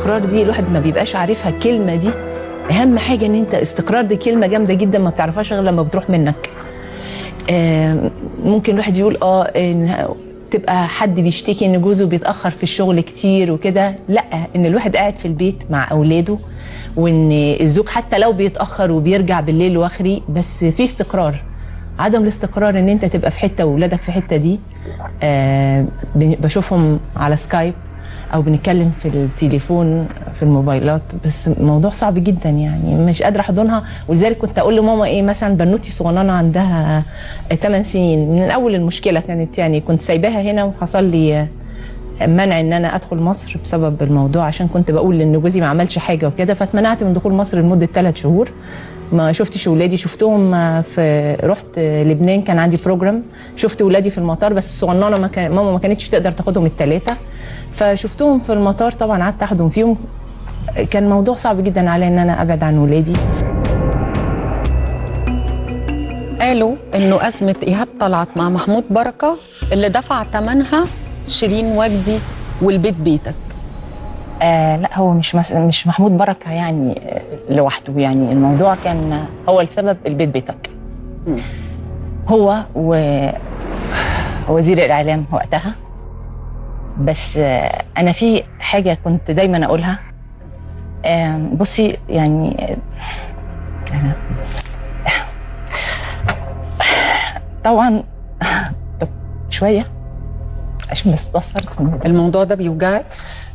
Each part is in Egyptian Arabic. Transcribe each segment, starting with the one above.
الاستقرار دي الواحد ما بيبقاش عارفها الكلمه دي اهم حاجه ان انت استقرار دي كلمه جامده جدا ما بتعرفهاش غير لما بتروح منك آه، ممكن الواحد يقول اه إن تبقى حد بيشتكي ان جوزه بيتاخر في الشغل كتير وكده لا ان الواحد قاعد في البيت مع اولاده وان الزوج حتى لو بيتاخر وبيرجع بالليل واخري بس في استقرار عدم الاستقرار ان انت تبقى في حته واولادك في حته دي آه بن- بشوفهم على سكايب او بنتكلم في التليفون في الموبايلات بس موضوع صعب جدا يعني مش قادره احضنها ولذلك كنت اقول لماما ايه مثلا بنوتي صغننه عندها 8 سنين من اول المشكله كانت يعني كنت سايباها هنا وحصل لي منع ان انا ادخل مصر بسبب الموضوع عشان كنت بقول ان جوزي ما عملش حاجه وكده فاتمنعت من دخول مصر لمده ثلاث شهور ما شفتش ولادي شفتهم في رحت لبنان كان عندي بروجرام شفت ولادي في المطار بس الصغننه ما كان ماما ما كانتش تقدر تاخدهم الثلاثه فشفتهم في المطار طبعا قعدت احضن فيهم كان موضوع صعب جدا علي ان انا ابعد عن ولادي قالوا انه ازمه ايهاب طلعت مع محمود بركه اللي دفع ثمنها شيرين وجدي والبيت بيتك آه لا هو مش مس... مش محمود بركه يعني آه، لوحده يعني الموضوع كان هو السبب البيت بيتك مم. هو ووزير الاعلام وقتها بس آه انا في حاجه كنت دايما اقولها آه بصي يعني آه، أنا طبعا طب شويه عشان بس اتأثرت الموضوع ده بيوجعك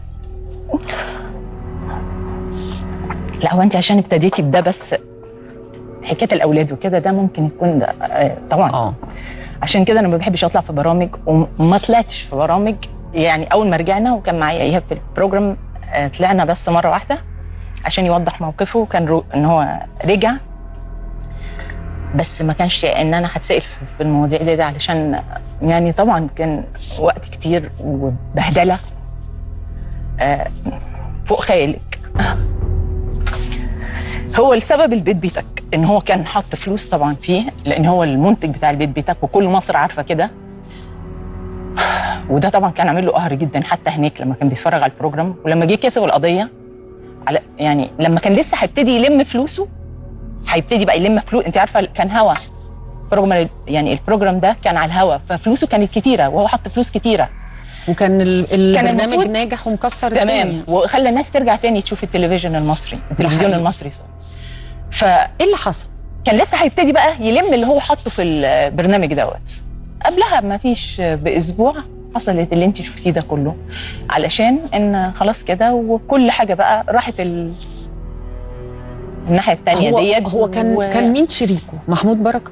لا هو انت عشان ابتديتي بده بس حكايه الاولاد وكده ده ممكن يكون ده آه، طبعا اه عشان كده انا ما بحبش اطلع في برامج وما طلعتش في برامج يعني اول ما رجعنا وكان معايا ايهاب في البروجرام آه، طلعنا بس مره واحده عشان يوضح موقفه كان رو ان هو رجع بس ما كانش ان انا هتسال في- في المواضيع دي, ده علشان يعني طبعا كان وقت كتير وبهدله آه، فوق خيالك هو السبب البيت بيتك ان هو كان حط فلوس طبعا فيه لان هو المنتج بتاع البيت بيتك وكل مصر عارفه كده وده طبعا كان عامل له قهر جدا حتى هناك لما كان بيتفرج على البروجرام ولما جه كسب القضيه على يعني لما كان لسه هيبتدي يلم فلوسه هيبتدي بقى يلم فلوس انت عارفه كان هوا بروجرام يعني البروجرام ده كان على الهوا ففلوسه كانت كتيره وهو حط فلوس كتيره وكان ال- البرنامج المفروض- ناجح ومكسر تمام الدنيا وخلى الناس ترجع تاني تشوف التلفزيون المصري التلفزيون حقيقي. المصري سوري. ف ايه اللي حصل؟ كان لسه هيبتدي بقى يلم اللي هو حاطه في البرنامج دوت قبلها ما فيش باسبوع حصلت اللي انت شفتيه ده كله علشان ان خلاص كده وكل حاجه بقى راحت ال... الناحيه الثانيه هو ديت هو كان و- كان مين شريكه؟ محمود بركه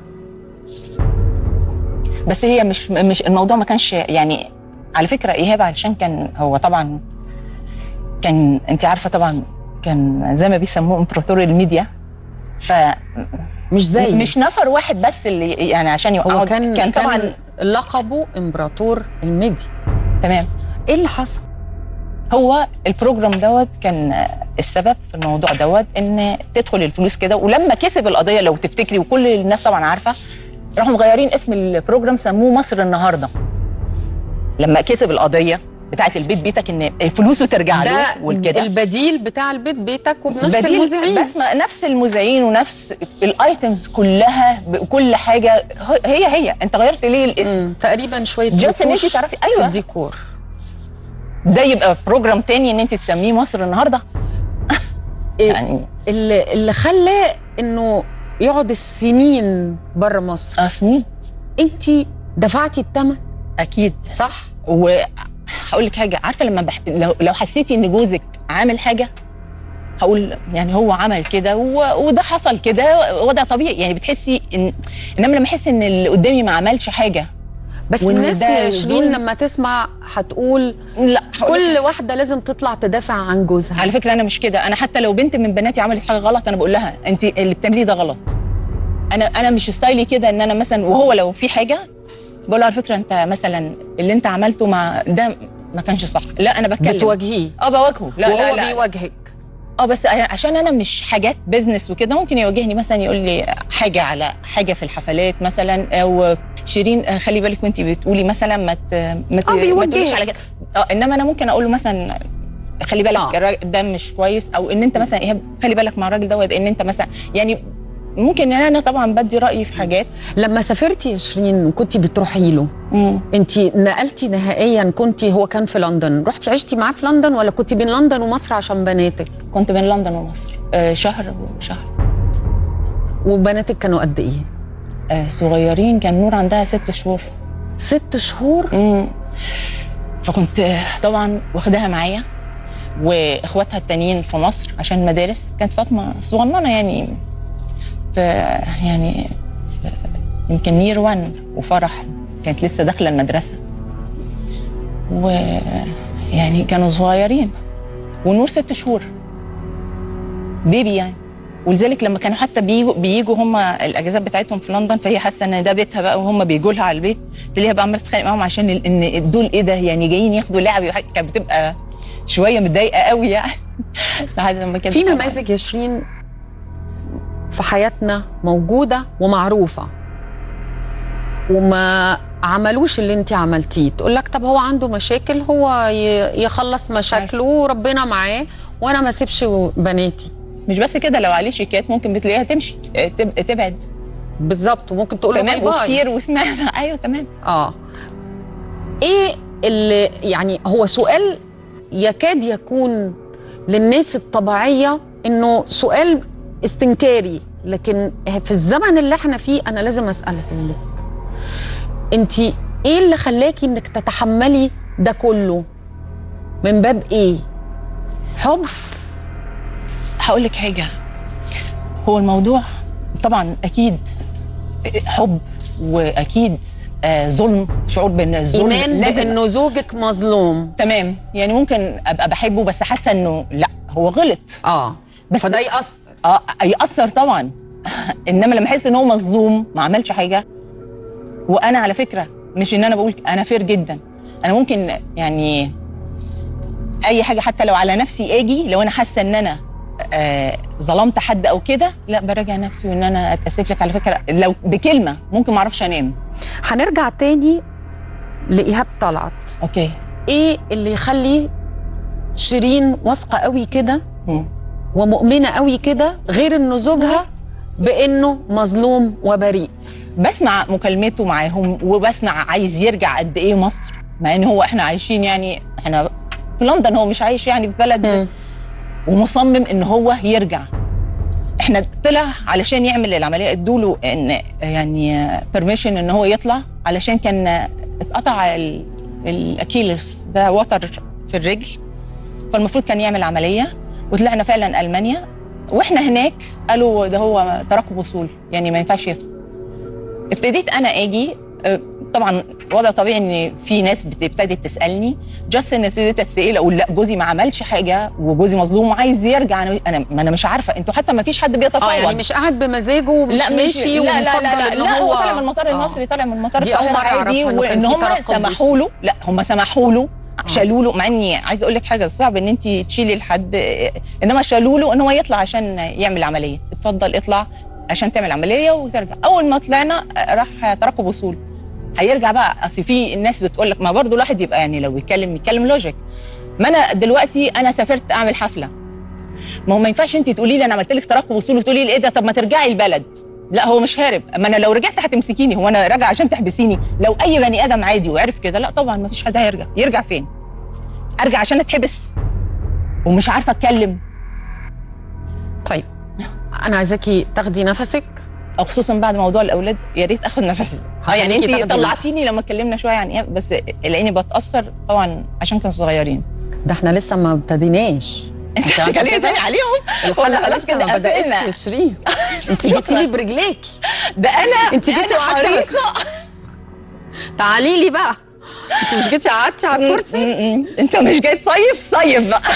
بس هي مش مش الموضوع ما كانش يعني على فكره ايهاب علشان كان هو طبعا كان انت عارفه طبعا كان زي ما بيسموه امبراطور الميديا ف مش زي مش نفر واحد بس اللي يعني عشان هو يوقعوا كان كان طبعا لقبه امبراطور الميديا تمام ايه اللي حصل؟ هو البروجرام دوت كان السبب في الموضوع دوت ان تدخل الفلوس كده ولما كسب القضيه لو تفتكري وكل الناس طبعا عارفه راحوا مغيرين اسم البروجرام سموه مصر النهارده لما كسب القضيه بتاعت البيت بيتك ان فلوسه ترجع ده له والكده البديل بتاع البيت بيتك وبنفس بديل- المذيعين بس ما نفس المذيعين ونفس الايتمز كلها بكل حاجه هي هي انت غيرت ليه الاسم مم. تقريبا شويه جاست ان انت رتوش تعرفي في ايوه الديكور ده يبقى بروجرام تاني ان انت تسميه مصر النهارده إيه؟ يعني اللي اللي خلاه انه يقعد السنين بره مصر اه سنين انت دفعتي الثمن اكيد صح وهقول لك حاجه عارفه لما بح... لو لو حسيتي ان جوزك عامل حاجه هقول يعني هو عمل كده و... وده حصل كده وده طبيعي يعني بتحسي ان انما لما احس ان اللي قدامي ما عملش حاجه بس وإن الناس ده يا شيرين ظلم. لما تسمع هتقول لا هقول لك كل واحده لازم تطلع تدافع عن جوزها على فكره انا مش كده انا حتى لو بنت من بناتي عملت حاجه غلط انا بقول لها انت اللي بتعمليه ده غلط انا انا مش ستايلي كده ان انا مثلا وهو لو في حاجه بقول له على فكره انت مثلا اللي انت عملته مع ده ما كانش صح لا انا بتكلم بتواجهيه اه بواجهه لا وهو لا لا بيواجهك اه بس أنا- عشان انا مش حاجات بزنس وكده ممكن يواجهني مثلا يقول لي حاجه على حاجه في الحفلات مثلا او شيرين آه، خلي بالك وانت بتقولي مثلا ما ت- ما ت- آه، ما تقوليش بيوجهك. على كده اه انما انا ممكن اقول له مثلا خلي بالك آه. الراجل ده مش كويس او ان انت مثلا ايهاب خلي بالك مع الراجل دوت ان انت مثلا يعني ممكن ان انا طبعا بدي رايي في حاجات لما سافرتي يا شيرين كنت بتروحي له انت نقلتي نهائيا كنت هو كان في لندن رحتي عشتي معاه في لندن ولا كنت بين لندن ومصر عشان بناتك كنت بين لندن ومصر آه شهر وشهر وبناتك كانوا قد ايه آه صغيرين كان نور عندها ست شهور ست شهور مم. فكنت آه، طبعا واخداها معايا واخواتها التانيين في مصر عشان المدارس كانت فاطمه صغننه يعني في يعني في يمكن نير وان وفرح كانت لسه داخله المدرسه ويعني كانوا صغيرين ونور ست شهور بيبي يعني ولذلك لما كانوا حتى بيجوا بيجوا هم الاجازات بتاعتهم في لندن فهي حاسه ان ده بيتها بقى وهم بيجوا لها على البيت تلاقيها بقى عماله تتخانق معاهم عشان ال- ان دول ايه ده يعني جايين ياخدوا لعب وحاجة. كانت بتبقى شويه متضايقه قوي يعني لحد لما كانت في طبعاً- نماذج يا شيرين في حياتنا موجوده ومعروفه وما عملوش اللي انت عملتيه تقول لك طب هو عنده مشاكل هو ي- يخلص مشاكله وربنا معاه وانا ما اسيبش بناتي مش بس كده لو عليه شيكات ممكن بتلاقيها تمشي آه، تب- تبعد بالظبط وممكن تقول له باي تمام باي وكتير وسمعنا ايوه تمام اه ايه اللي يعني هو سؤال يكاد يكون للناس الطبيعيه انه سؤال استنكاري لكن في الزمن اللي احنا فيه انا لازم اسالك انت ايه اللي خلاكي انك تتحملي ده كله من باب ايه حب هقول لك حاجه هو الموضوع طبعا اكيد حب واكيد آه ظلم شعور بان الظلم ايمان بانه زوجك مظلوم تمام يعني ممكن ابقى بحبه بس حاسه انه لا هو غلط اه بس- فده يأثر اه ياثر طبعا انما لما احس ان هو مظلوم ما عملش حاجه وانا على فكره مش ان انا بقول انا فير جدا انا ممكن يعني اي حاجه حتى لو على نفسي اجي لو انا حاسه ان انا آه ظلمت حد او كده لا براجع نفسي وان انا اتاسف لك على فكره لو بكلمه ممكن ما اعرفش انام هنرجع تاني لإيهاب طلعت اوكي ايه اللي يخلي شيرين واثقه قوي كده مم. ومؤمنه قوي كده غير انه زوجها بانه مظلوم وبريء بسمع مكالمته معاهم وبسمع عايز يرجع قد ايه مصر مع ان هو احنا عايشين يعني احنا في لندن هو مش عايش يعني في بلد ومصمم ان هو يرجع احنا طلع علشان يعمل العمليه ادوا له ان يعني بيرميشن ان هو يطلع علشان كان اتقطع ال- الاكيلس ده وتر في الرجل فالمفروض كان يعمل عمليه وطلعنا فعلا المانيا واحنا هناك قالوا ده هو ترقب وصول يعني ما ينفعش يدخل ابتديت انا اجي أه، طبعا وضع طبيعي ان في ناس بت- ابتدت تسالني جاست ان ابتديت اتسال اقول لا جوزي ما عملش حاجه وجوزي مظلوم وعايز يرجع انا انا ما انا مش عارفه انتوا حتى ما فيش حد بيتفاوض اه يعني مش قاعد بمزاجه ومش لا ماشي لا لا ومفضل لا لا, ان لا هو هو طالع من المطار آه. المصري طالع من المطار دي أول القاهره مرة عادي أعرف إنه كان وان في هم ترقب سمحوا له لا هم سمحوا له شالوا له مع اني عايزه اقول لك حاجه صعب ان انت تشيلي لحد انما شالوا له ان هو يطلع عشان يعمل عمليه اتفضل اطلع عشان تعمل عمليه وترجع اول ما طلعنا راح ترقب وصول هيرجع بقى اصل في الناس بتقول لك ما برضه الواحد يبقى يعني لو يتكلم يتكلم لوجيك ما انا دلوقتي انا سافرت اعمل حفله ما هو ما ينفعش انت تقولي لي انا عملت لك ترقب وصول وتقولي لي ايه ده طب ما ترجعي البلد لا هو مش هارب ما انا لو رجعت هتمسكيني هو انا راجع عشان تحبسيني لو اي بني ادم عادي وعرف كده لا طبعا ما فيش حد هيرجع يرجع فين ارجع عشان اتحبس ومش عارفه اتكلم طيب انا عايزاكي تاخدي نفسك او خصوصا بعد موضوع الاولاد يا ريت اخد نفسي اه يعني هخليكي انت تاخدي طلعتيني لما اتكلمنا شويه عن ايه بس لاني بتاثر طبعا عشان كانوا صغيرين ده احنا لسه ما ابتديناش انت عارفة هتتكلمي كده؟ تاني عليهم ولا الحلقه خلاص لسه كده ما بداتش قفلنا؟ يا شيرين انت جيتي لي برجليكي ده انا انت جيتي أنا وقعدتي على- حريصه تعالي لي بقى انت مش جيتي قعدتي على الكرسي م- م- انت مش جاي تصيف صيف بقى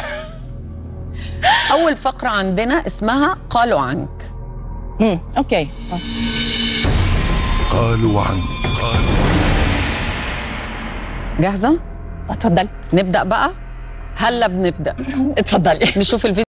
اول فقره عندنا اسمها قالوا عنك امم اوكي قالوا عنك جاهزه اتفضلي نبدا بقى هلا بنبدا اتفضلي نشوف الفيديو